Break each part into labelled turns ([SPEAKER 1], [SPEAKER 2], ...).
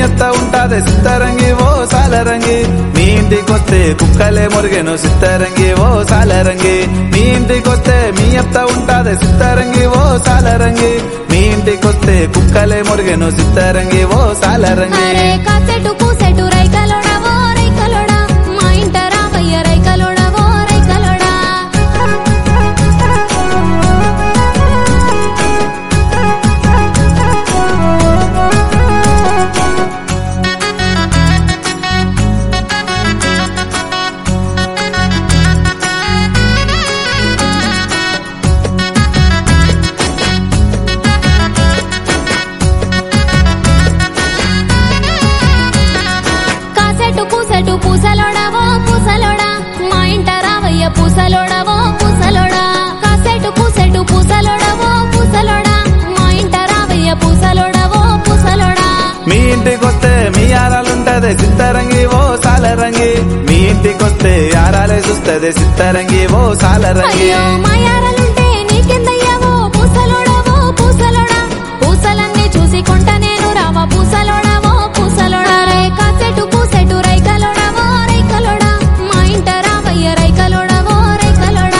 [SPEAKER 1] అత్త ఉంటాదే సిత్తరంగి ఓ సాలరంగి మీ ఇంటికొస్తే కుక్కలే మురిగెను సిత్తరంగి ఓ సాలరంగి మీ ఇంటికొస్తే మీ అత్త ఉంటాదే సిత్తరంగి ఓ సాలరంగి మీ ఇంటికొస్తే కుక్కలే మురిగెను సిత్తరంగి ఓ సాలరంగి
[SPEAKER 2] అరే కాసెటు కూసెటు రైకలోడా ఓ రైకలోడా మా ఇంట రావయ్య రైకలోడా ఓ రైకలోడా కాసెటు కూసెటు పూసలోడా ఓ పూసలోడా మా ఇంట రావయ్య పూసలోడా ఓ పూసలోడా కాసెటు కూసెటు పూసలోడా ఓ పూసలోడా మా ఇంట రావయ్య పూసలోడా ఓ పూసలోడా
[SPEAKER 1] మీ ఇంటికొస్తే మీ ఆరాలుంటదే సిత్తరంగి ఓ సాలరంగి మీ ఇంటికొస్తే ఆరాలే చూస్తదే సిత్తరంగి ఓ సాలరంగి
[SPEAKER 2] అయ్యో మాయారాలుంటే నీకెందయ్యావో పూసలోడవో పూసలోడా పూసలన్నీ చూసి కొంట నేను రావా పూసలోడవో పూసలోడా రే కాసెటు పూసెటు రైకలోడవో రైకలోడా మా ఇంట రావయ్య రైకలోడవో రైకలోడా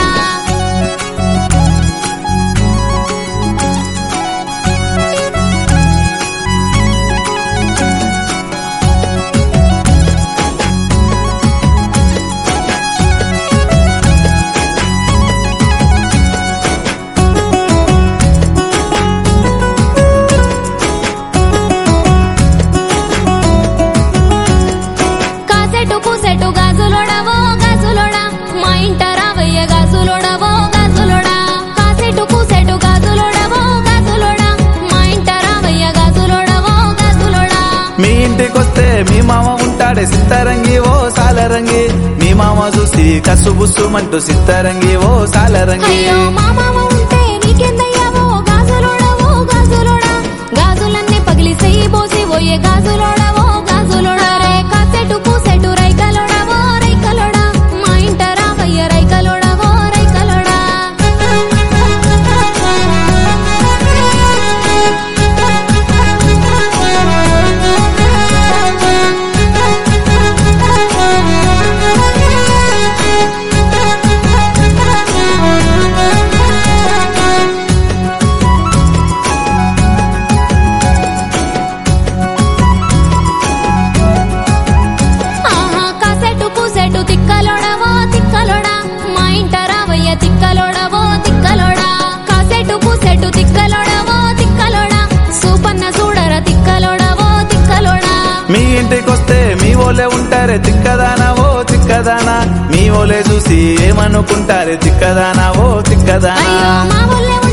[SPEAKER 2] కాసెటు కూసెటు గాజులోడవో గాజులోడా మా ఇంట రావయ్య గాజులోడవో గాజులోడా కాసెటు కూసెటు గాజులోడవో గాజులోడా మా ఇంట రావయ్య గాజులోడవో గాజులోడా
[SPEAKER 1] మీ ఇంటికొస్తే మీ మామ ఉంటాడే సిత్తరంగి ఓ సాలరంగి మీ మామ చూసి కసుబుసుమంటూ సిత్తరంగి ఓ సాలరంగి
[SPEAKER 2] అయ్యో మా మామ ఉంటే నీకెందయ్యావో గాజులోడవో గాజులోడా గాజులన్నీ పగిలి సెయ్యి పోసి పోయే గాజులోడవో గాజులోడా రే కాసెటు కూసెటు రైకలోడవో రైకలోడా మా ఇంట రావయ్య రైకలోడవో రైకలోడా ఆహా కాసెటు కూసెటు తిక్కలోడవో తిక్కలోడా మా ఇంట రావయ్య తిక్కలోడవో తిక్కలోడా కాసెటు కూసెటు తిక్కలోడవో తిక్కలోడా సూపన్న చూడర తిక్కలోడవో తిక్కలోడా
[SPEAKER 1] మీ ఇంటికొస్తే మీ ఓలే ఉంటారే తిక్కదానా ఓ తిక్కదానా మీ ఓలే చూసి ఏమనుకుంటారే తిక్కదానా ఓ తిక్కదానా
[SPEAKER 2] అయ్యో మా ఊళ్ళో